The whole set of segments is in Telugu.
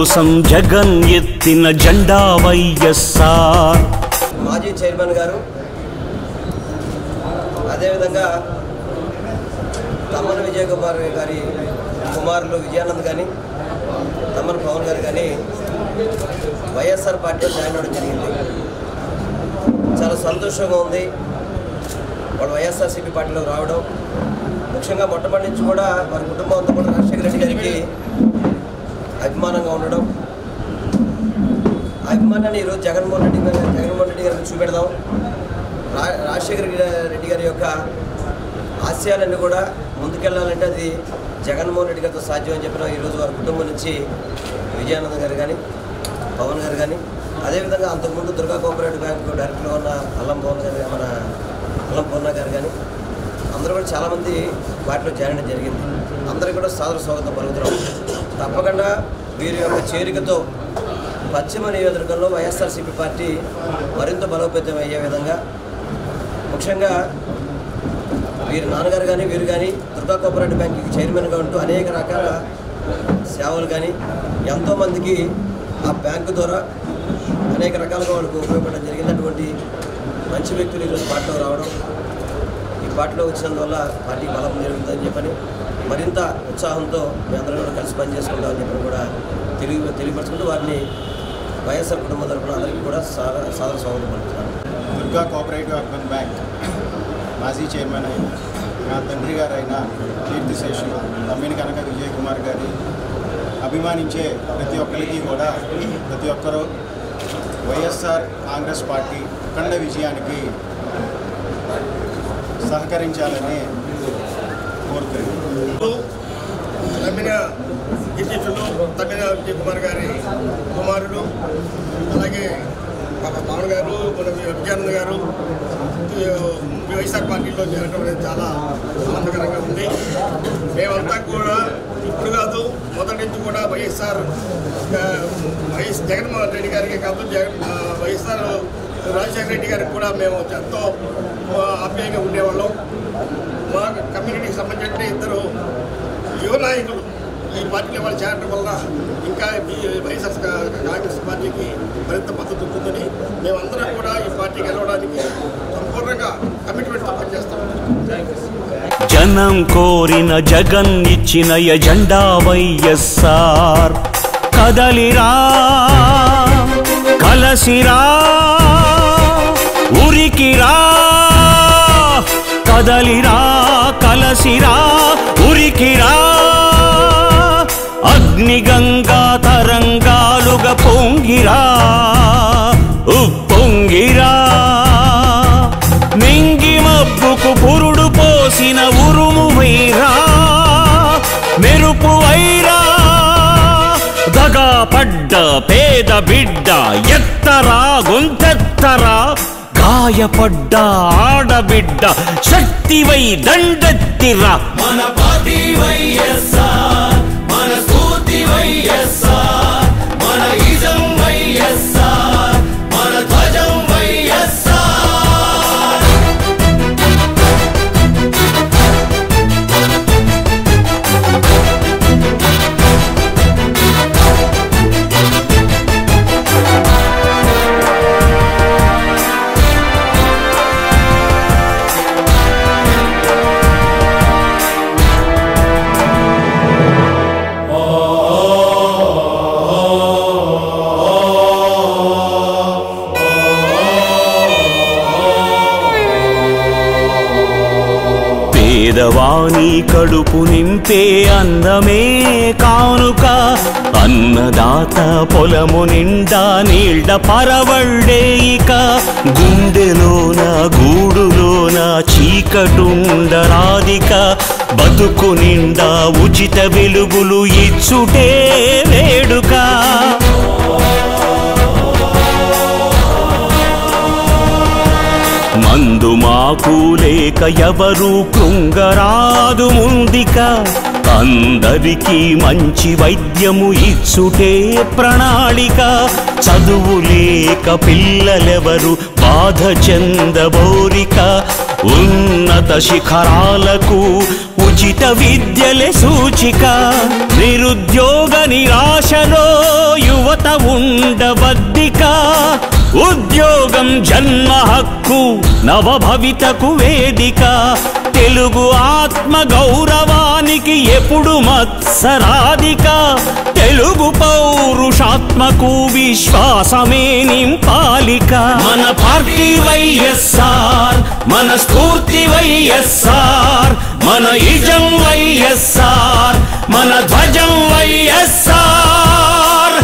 కోసం జగన్ ఎత్తిన జెండా వైఎస్ఆర్ మాజీ చైర్మన్ గారు అదేవిధంగా తమ్మన విజయ్ కుమార్ గారి కుమారులు విజయానంద్ కానీ తమ్మన పవన్ గారు కానీ వైఎస్ఆర్ పార్టీలో జాయిన్ అవ్వడం జరిగింది చాలా సంతోషంగా ఉంది వాళ్ళు వైఎస్ఆర్సీపీ పార్టీలో రావడం ముఖ్యంగా మొట్టమొదటి నుంచి కూడా వారి కుటుంబం అంతా కూడా రాజశేఖర రెడ్డి గారికి అభిమానంగా ఉండడం ఆ అభిమానాన్ని ఈరోజు జగన్మోహన్ రెడ్డి గారి జగన్మోహన్ రెడ్డి గారికి చూపెడదాం రా రాజశేఖర రెడ్డి గారి యొక్క ఆశయాలన్నీ కూడా ముందుకెళ్ళాలంటే అది జగన్మోహన్ రెడ్డి గారితో సాధ్యం అని చెప్పిన ఈరోజు వారి కుటుంబం నుంచి విజయానంద గారు కానీ పవన్ గారు కానీ అదేవిధంగా అంతకుముందు దుర్గా కోఆపరేటివ్ బ్యాంకు డైరెక్టర్గా ఉన్న అల్లం పవన్ గారు మన అల్లం పూర్ణ గారు కానీ అందరూ కూడా చాలామంది వాటిలో చేరడం జరిగింది అందరికీ కూడా సాదర స్వాగతం పలుకుతున్నాం తప్పకుండా వీరి యొక్క చేరికతో పశ్చిమ నియోజకవర్గంలో వైఎస్ఆర్సీపీ పార్టీ మరింత బలోపేతం అయ్యే విధంగా ముఖ్యంగా వీరి నాన్నగారు కానీ వీరు కానీ దుర్గా కోఆపరేటివ్ బ్యాంక్కి చైర్మన్గా ఉంటూ అనేక రకాల సేవలు కానీ ఎంతోమందికి ఆ బ్యాంకు ద్వారా అనేక రకాలుగా వాళ్ళకు ఉపయోగపడడం జరిగింది అటువంటి మంచి వ్యక్తులు ఈరోజు పార్టీలో రావడం ఈ పార్టీలో వచ్చినందువల్ల పార్టీ బలం జరుగుతుందని చెప్పని మరింత ఉత్సాహంతో మీ అందరం కూడా కలిసి పనిచేసుకుంటామని చెప్పని కూడా తెలియ తెలియపరచుకుంటూ వారిని వైఎస్ఆర్ కుటుంబం తరఫున అందరికీ కూడా సార సాదర స్వాగతం పలుకుతున్నాను దుర్గా కోఆపరేటివ్ అర్బన్ బ్యాంక్ మాజీ చైర్మన్ అయిన నా తండ్రి గారు అయిన కీర్తిశేషులు తమ్మిని కనక విజయ్ కుమార్ గారి అభిమానించే ప్రతి ఒక్కరికి కూడా ప్రతి ఒక్కరూ వైఎస్ఆర్ కాంగ్రెస్ పార్టీ అఖండ విజయానికి సహకరించాలని కోరుతున్నాను తమ్మిన గిరిశిష్యులు తమ్మిన విజయ్ కుమార్ గారి కుమారుడు అలాగే పాప పవన్ గారు మన విజయానంద్ గారు ఈ వైఎస్ఆర్ పార్టీలో చేరడం అనేది చాలా ఆనందకరంగా ఉంది మేమంతా కూడా ఇప్పుడు కాదు మొదటి నుంచి కూడా వైఎస్ఆర్ ఆ, వైఎస్ జగన్మోహన్ రెడ్డి గారికి కాదు జగన్ ఆ, వైఎస్ఆర్ రాజశేఖర రెడ్డి గారికి కూడా మేము ఎంతో ఆ, ఆప్యాయంగా ఉండేవాళ్ళం మా కమ్యూనిటీకి సంబంధించిన ఇద్దరు యువ నాయకులు ఈ పార్టీలో వాళ్ళు చేరడం వల్ల ఇంకా ఈ వైఎస్ఆర్ కా- కాంగ్రెస్ పార్టీకి మరింత మద్దతు ఉంటుందని మేమందరం కూడా ఈ పార్టీకి గెలవడానికి సంపూర్ణంగా కమిట్మెంట్తో పనిచేస్తాం జనం కోరిన జగన్ ఇచ్చిన ఎజెండా వైఎస్ఆర్ కదలిరా కలసిరా ఉరికిరా కదలిరా కలసిరా ఉరికిరా అగ్నిగంగా తరంగాలుగా పొంగిరా ఉప్పొంగిరా మింగి మబ్బుకు పురుడు పోసిన ఉరుము వైరా మెరుపు వైరా దగా పడ్డ పేద బిడ్డ ఎత్తరా గొంతెత్తరా గాయపడ్డ ఆడబిడ్డ శక్తివై దండెత్తిరా మన పార్టీ వైఎస్ఆర్ మన స్ఫూర్తి వైఎస్ఆర్ మన ఇజం వైఎస్ఆర్ మన ధ్వజం వైఎస్ఆర్ పేదవాణి కడుపు నింపే అన్నమే కానుక అన్నదాత పొలము నిండా నీళ్ళ పరవళ్ళే ఇక గుండెలోన గూడులోన చీకటుండరాదిక బతుకు నిండా ఉచిత వెలుగులు ఇచ్చుటే వేడుక మందు మందు మాకు లేక ఎవరు కృంగరాదు ముందిక అందరికీ మంచి వైద్యము ఇచ్చుటే ప్రణాళిక చదువు లేక పిల్లలెవరు బాధ చెందబోరిక ఉన్నత శిఖరాలకు ఉచిత విద్యలే సూచిక నిరుద్యోగ నిరాశలో యువత ఉండబద్దిక ఉద్యోగం జన్మ హక్కు నవభవితకు వేదిక తెలుగు ఆత్మ గౌరవానికి ఎప్పుడు మత్సరాధిక తెలుగు పౌరుషాత్మకు విశ్వాసమే నింపాలిక మన పార్టీ వైఎస్ఆర్ మన స్ఫూర్తి వైఎస్ఆర్ మన ఇజం వైఎస్ఆర్ మన ధ్వజం వైఎస్ఆర్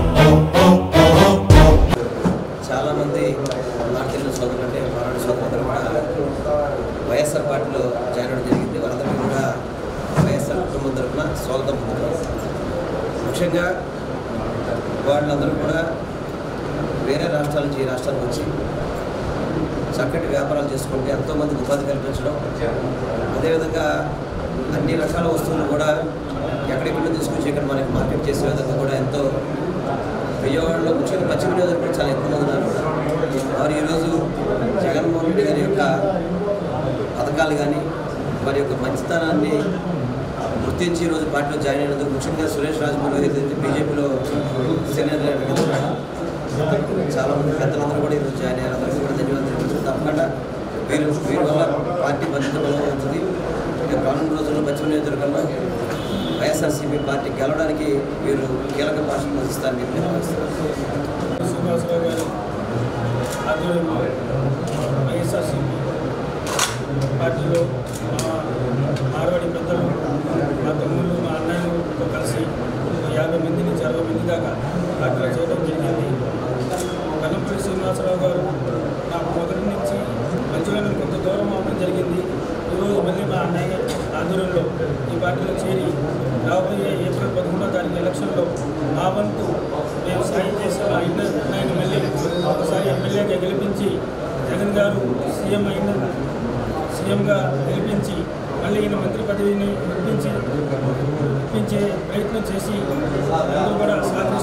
చాలా మంది నాకు తెలిసిన సోదరులు అంటే పోరాడు సోదరులందరూ కూడా వైఎస్ఆర్ పార్టీలో జాయిన్ అవ్వడం జరిగింది వారందరికీ కూడా వైఎస్ఆర్ కుటుంబం తరఫున స్వాగతం పొందుతున్నాం ముఖ్యంగా వాళ్ళందరూ కూడా వేరే రాష్ట్రాల నుంచి ఈ రాష్ట్రానికి వచ్చి చక్కటి వ్యాపారాలు చేసుకుంటే ఎంతోమందికి ఉపాధి కల్పించడం అదేవిధంగా అన్ని రకాల వస్తువులు కూడా ఎక్కడెక్కడ తీసుకొచ్చి ఇక్కడ మనకి మార్కెట్ చేసే విధంగా కూడా ఎంతో విజయవాడలో ముఖ్యంగా పశ్చిమ నియోజకవర్గం చాలా ఎక్కువ మంది ఉన్నారు కూడా వారు ఈరోజు జగన్మోహన్ రెడ్డి గారి యొక్క పథకాలు కానీ వారి యొక్క మంచితనాన్ని గుర్తించి ఈరోజు పార్టీలో జాయిన్ అయినందుకు ముఖ్యంగా సురేష్ రాజ్ పురోహిత్ అయితే బీజేపీలో సీనియర్ లీడర్ కింద ఉన్నాడు. చాలా మంది పెద్దలందరూ కూడా ఈరోజు జాయిన్ అయ్యారు అందరికీ కూడా ధన్యవాదాలు తెలియజేస్తున్నాను తప్పకుండా వీరు వీరి వల్ల పార్టీ భద్రత బలమవుతుంది రేపు రానున్న రోజుల్లో పశ్చిమ నియోజకవర్గంలో వైఎస్ఆర్సీపీ పార్టీ గెలవడానికి వీరు కీలక పాత్ర పోషిస్తారని నేను భావిస్తున్నాను శ్రీనివాసరావు గారు ఆధ్వర్యంలో వైఎస్ఆర్సీపీ పార్టీలో మా మార్వాడి పెద్దలు మా తమ్ముళ్ళు మా అన్నయ్యలతో కలిసి ఒక యాభై మంది నుంచి అరవై మంది దాకా పార్టీలో చేయడం జరిగింది కల్లంపల్లి శ్రీనివాసరావు గారు నాకు మొదటి నుంచి మంచిగా కొంత దూరం అవ్వడం జరిగింది ఈరోజు మళ్ళీ మా అన్నయ్య ఆధ్వర్యంలో ఈ పార్టీలో చేరి రాబోయే ఏప్రిల్ పదకొండో తారీఖు ఎలక్షన్లో మా వంతు మేము సాయం చేసి మా ఇంటి అన్నయ్యని మళ్ళీ ఒకసారి ఎమ్మెల్యేగా గెలిపించి జగన్ గారు సీఎం అయిన సీఎంగా గెలిపించి మళ్ళీ ఈయన మంత్రి పదవిని ఇప్పించి ఇప్పించే ప్రయత్నం చేసి అందరూ కూడా సహకరిస్తారు